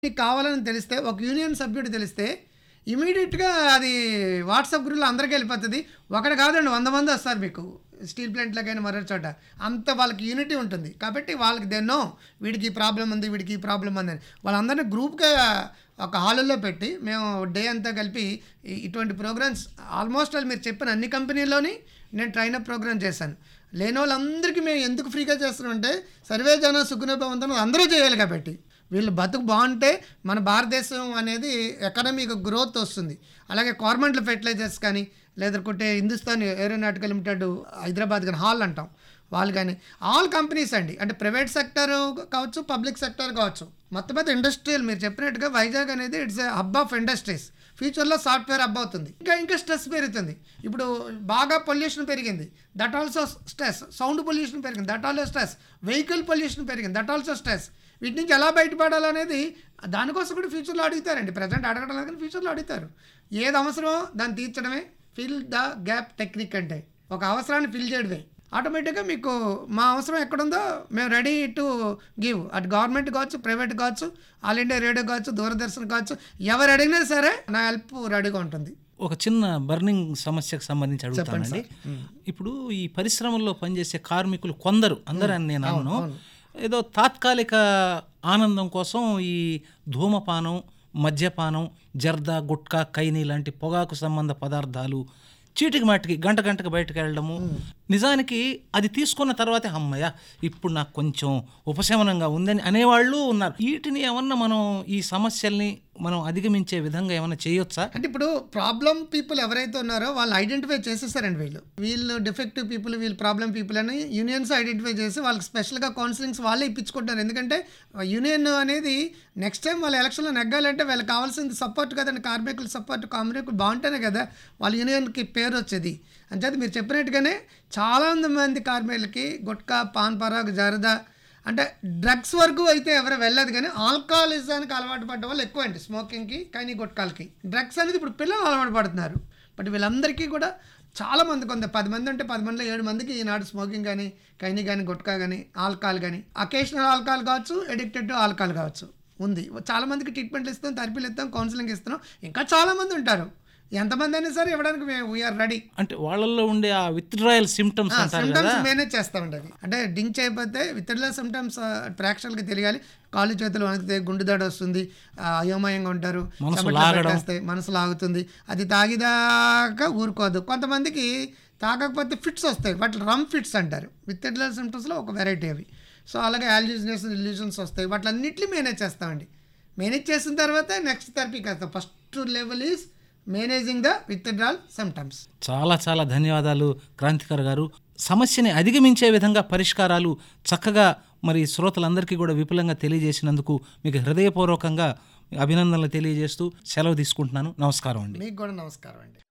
మీకు కావాలని తెలిస్తే ఒక యూనియన్ సభ్యుడు తెలిస్తే ఇమీడియట్గా అది వాట్సాప్ గ్రూప్లో అందరికీ వెళ్ళిపోతుంది ఒకటి కాదండి వంద మంది వస్తారు మీకు స్టీల్ ప్లాంట్లో కానీ మరో చోట అంత వాళ్ళకి యూనిటీ ఉంటుంది కాబట్టి వాళ్ళకి దెన్నో వీడికి ఈ ప్రాబ్లం ఉంది వీడికి ఈ ప్రాబ్లం ఉంది అని వాళ్ళందరినీ గ్రూప్గా ఒక హాల్లో పెట్టి మేము డే అంతా కలిపి ఈ- ఇటువంటి ప్రోగ్రామ్స్ ఆల్మోస్ట్ ఆల్ మీరు చెప్పిన అన్ని కంపెనీల్లోని నేను ట్రైనప్ ప్రోగ్రామ్ చేశాను లేని వాళ్ళందరికీ మేము ఎందుకు ఫ్రీగా చేస్తున్నామంటే సర్వే జన సుగుణభవంతం అందరూ చేయాలి కాబట్టి వీళ్ళు బతుకు బాగుంటే మన భారతదేశం అనేది ఎకనామిక్ గ్రోత్ వస్తుంది అలాగే కార్మెంట్లు ఫెర్టిలైజర్స్ కానీ లేదంటే హిందుస్థాన్ ఏరోనాటికల్ లిమిటెడ్ హైదరాబాద్ కానీ హాల్ అంటాం వాళ్ళు కానీ ఆల్ కంపెనీస్ అండి అంటే ప్రైవేట్ సెక్టర్ కావచ్చు పబ్లిక్ సెక్టర్ కావచ్చు మొత్తం మీద ఇండస్ట్రియల్ మీరు చెప్పినట్టుగా వైజాగ్ అనేది ఇట్స్ హబ్ ఆఫ్ ఇండస్ట్రీస్ ఫ్యూచర్లో సాఫ్ట్వేర్ హబ్ అవుతుంది ఇంకా ఇంకా స్ట్రెస్ పెరుగుతుంది ఇప్పుడు బాగా పొల్యూషన్ పెరిగింది that also stress sound pollution పెరిగింది that also stress vehicle pollution పెరిగింది దట్ ఆల్సో స్ట్రెస్ వీటి నుంచి ఎలా బయటపడాలనేది దానికోసం కూడా ఫ్యూచర్లో అడుగుతారండి ప్రజెంట్ అడగడం లేదు కానీ ఫ్యూచర్లో అడుగుతారు ఏది అవసరమో దాన్ని తీర్చడమే ఫిల్ ద గ్యాప్ టెక్నిక్ అంటే ఒక అవసరాన్ని ఫిల్ చేయడమే ఆటోమేటిక్గా మీకు మా అవసరం ఎక్కడుందో మేము రెడీ టు గివ్ అటు గవర్నమెంట్ కావచ్చు ప్రైవేట్ కావచ్చు ఆల్ ఇండియా రేడియో కావచ్చు దూరదర్శన్ కావచ్చు ఎవరు అడిగినా సరే నా హెల్ప్ రెడీగా ఉంటుంది ఒక చిన్న బర్నింగ్ సమస్యకు సంబంధించి అడుగుతానండి ఇప్పుడు ఈ పరిశ్రమల్లో పనిచేసే కార్మికులు కొందరు అందరూ అని నేను అన్నాను ఏదో తాత్కాలిక ఆనందం కోసం ఈ ధూమపానం మద్యపానం జర్దా గుట్కా కైని లాంటి పొగాకు సంబంధ పదార్థాలు చీటికి మాటికి గంట గంటకు బయటకు వెళ్ళడము నిజానికి అది తీసుకున్న తర్వాతే అమ్మయ్య ఇప్పుడు నాకు కొంచెం ఉపశమనంగా ఉందని అనేవాళ్ళు ఉన్నారు వీటిని ఏమన్నా మనం ఈ సమస్యల్ని మనం అధిగమించే విధంగా ఏమన్నా చేయొచ్చా అంటే ఇప్పుడు ప్రాబ్లం పీపుల్ ఎవరైతే ఉన్నారో వాళ్ళు ఐడెంటిఫై చేసేసారండి వీళ్ళు వీళ్ళు డిఫెక్టివ్ పీపుల్ వీళ్ళు ప్రాబ్లం పీపుల్ అని యూనియన్స్ ఐడెంటిఫై చేసి వాళ్ళకి స్పెషల్గా కౌన్సిలింగ్స్ వాళ్ళే ఇప్పించుకుంటారు ఎందుకంటే యూనియన్ అనేది నెక్స్ట్ టైం వాళ్ళ ఎలక్షన్లో నెగ్గాలంటే వాళ్ళకి కావాల్సింది సపోర్ట్ కదండి కార్మికుల సపోర్ట్ కార్మికులు బాగుంటేనే కదా వాళ్ళ యూనియన్కి పేరు వచ్చేది అంచేది మీరు చెప్పినట్టుగానే చాలా మంది కార్మికులకి గుట్కా పాన్ పరాగ్ జరదా అంటే డ్రగ్స్ వరకు అయితే ఎవరు వెళ్ళదు కానీ ఆల్కహాలిజానికి అలవాటు పడ్డ వాళ్ళు ఎక్కువ అండి స్మోకింగ్కి కానీ గుట్కాలకి డ్రగ్స్ అనేది ఇప్పుడు పిల్లలు అలవాటు పడుతున్నారు బట్ వీళ్ళందరికీ కూడా చాలా మంది కొంత పది మంది ఉంటే పది మందిలో ఏడు మందికి ఈనాడు స్మోకింగ్ కానీ కైని కానీ గుట్కా కానీ ఆల్కహాల్ కానీ అకేషనల్ ఆల్కహాల్ కావచ్చు ఎడిక్టెడ్ టు ఆల్కహాల్ కావచ్చు ఉంది చాలా మందికి ట్రీట్మెంట్ ఇస్తాం థెరపీలు ఇస్తాం కౌన్సిలింగ్ ఇస్తున్నాం ఇంకా చాలా మంది ఉంటారు ఎంతమంది అయినా సరే ఇవ్వడానికి వీఆర్ రెడీ అంటే వాళ్ళల్లో ఉండే ఆ విత్డ్రాయల్ సిమ్టమ్స్ అంటారు కదా సిమ్టమ్స్ మేనేజ్ చేస్తామండి అది అంటే డింక్ చేయకపోతే వితర్ల సిమ్టమ్స్ ప్రేక్షకులకి తెలియాలి కాళ్ళు చేతులు వణికితే గుండె దడ వస్తుంది ఆ, అయోమయంగా ఉంటారు మనసు చెమటలు లాగడం. పెట్టేస్తాయి, మనసు లాగుతుంది అది తాగిదాకా ఊరుకోదు కొంతమందికి తాగకపోతే ఫిట్స్ వస్తాయి వాటి రమ్ ఫిట్స్ అంటారు వితర్ల సిమ్టమ్స్లో ఒక వెరైటీ అవి సో అలాగే యాల్యూజినేస్ ఇల్యూజన్స్ వస్తాయి వాటిలన్నింటినీ మేనేజ్ చేస్తామండి మేనేజ్ చేసిన తర్వాత నెక్స్ట్ థెరపీకి వేస్తాం first level is managing the withdrawal symptoms చాలా చాలా ధన్యవాదాలు క్రాంతికర్ గారు సమస్యని అధిగమించే విధంగా పరిష్కారాలు చక్కగా మరి శ్రోతలందరికీ కూడా విపులంగా తెలియజేసినందుకు మీకు హృదయపూర్వకంగా అభినందనలు తెలియజేస్తూ సెలవు తీసుకుంటున్నాను నమస్కారం అండి మీకు కూడా నమస్కారం అండి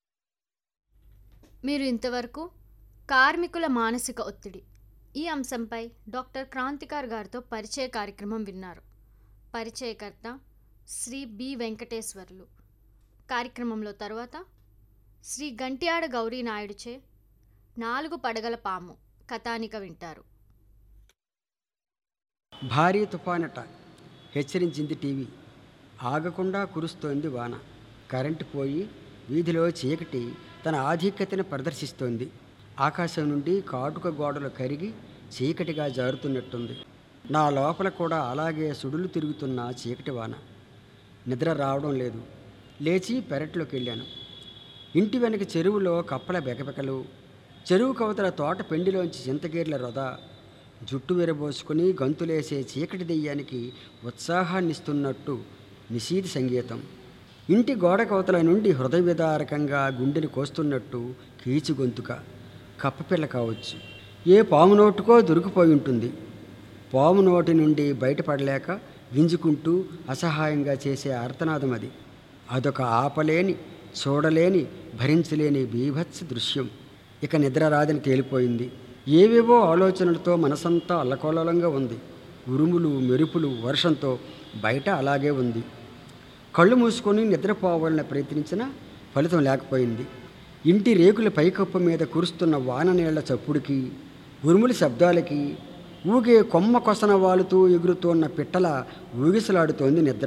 మీరు ఇంతవరకు కార్మికుల మానసిక ఒత్తిడి ఈ అంశంపై డాక్టర్ క్రాంతికార్ గారితో పరిచయ కార్యక్రమం విన్నారు పరిచయకర్త శ్రీ బి వెంకటేశ్వర్లు కార్యక్రమంలో తర్వాత శ్రీ గంట్యాడ గౌరీ నాయుడుచే నాలుగు పడగల పాము కథానిక వింటారు భారీ తుఫానట హెచ్చరించింది టీవీ ఆగకుండా కురుస్తోంది వాన కరెంటు పోయి వీధిలో చీకటి తన ఆధిక్యతను ప్రదర్శిస్తోంది ఆకాశం నుండి కాటుక గోడలు కరిగి చీకటిగా జారుతున్నట్టుంది నా లోపల కూడా అలాగే సుడులు తిరుగుతున్న చీకటి వాన నిద్ర రావడం లేదు లేచి పెరట్లోకి వెళ్ళాను ఇంటి వెనక చెరువులో కప్పల బెకబెకలు చెరువు కవతల తోట పెండిలోంచి చింతగీర్ల రొద జుట్టు విరబోసుకుని గంతులేసే చీకటి దెయ్యానికి ఉత్సాహాన్నిస్తున్నట్టు నిశీది సంగీతం ఇంటి గోడ కవతల నుండి హృదయ విదారకంగా గుండెని కోస్తున్నట్టు కీచు గొంతుక కప్పపిల్ల కావచ్చు ఏ పాము నోటుకో దొరికిపోయి ఉంటుంది పాము నోటి నుండి బయటపడలేక గింజుకుంటూ అసహాయంగా చేసే ఆర్తనాదం అది అదొక ఆపలేని చూడలేని భరించలేని బీభత్స దృశ్యం ఇక నిద్ర రాదని తేలిపోయింది ఏవేవో ఆలోచనలతో మనసంతా అల్లకోలంగా ఉంది ఉరుములు మెరుపులు వర్షంతో బయట అలాగే ఉంది కళ్ళు మూసుకొని నిద్రపోవాలని ప్రయత్నించినా ఫలితం లేకపోయింది ఇంటి రేకుల పైకప్పు మీద కురుస్తున్న వాన నీళ్ల చప్పుడుకి ఉరుముల శబ్దాలకి ఊగే కొమ్మ కొసన వాలుతూ ఎగురుతోన్న పిట్టల ఊగిసలాడుతోంది నిద్ర